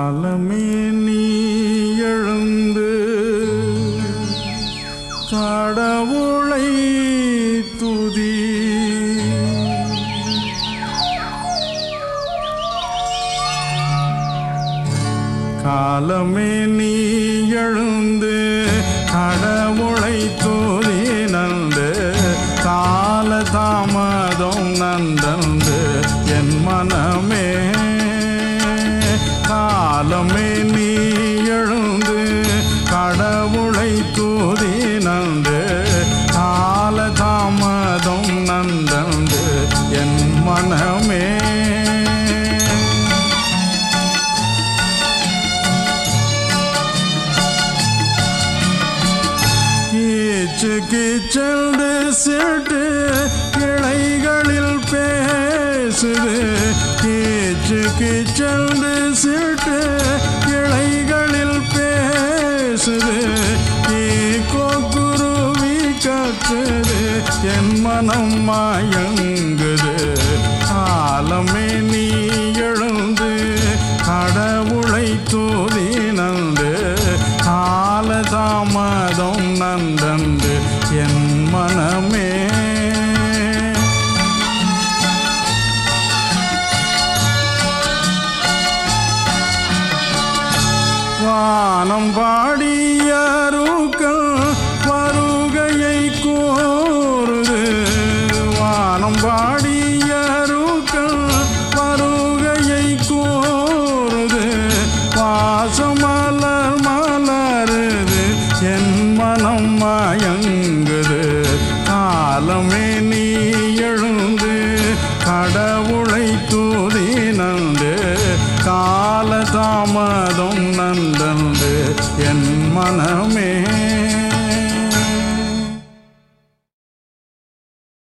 காலமே நீ எழுந்து கடவுளை துதி காலமே நீ எழுந்து கடவுளை துதி நந்து கால தாமதம் நந்தந்து என் மனமே காலமே நீ எழுந்து கடவுளை தூதி நந்து கால தாமதம் நந்தந்து என் மனமே கீச்சு கீச்சென்று சிட்டு கிளைகளில் பேசுது கீச்சு கீச்சென்று சிட்டு கிளைகளில் பேசுது கீக்கோ குருவி கத்துது என் மனம் மாயங்குது காலமே நீ எழுந்து கடவுளை தூதி நந்து கால தாமதம் நந்தந்து என் மனமே வானம் பாடிய ரூக்கள் வருகையை கோருது வானம் பாடிய ரூக்கள் வருகையை கோருது வாசமலர் மலருது என் மனம் மயங்குது காலமே நீ எழுந்து கடவுளை தூதி நந்து கால தாமதம் நந்தந்து என் மனமே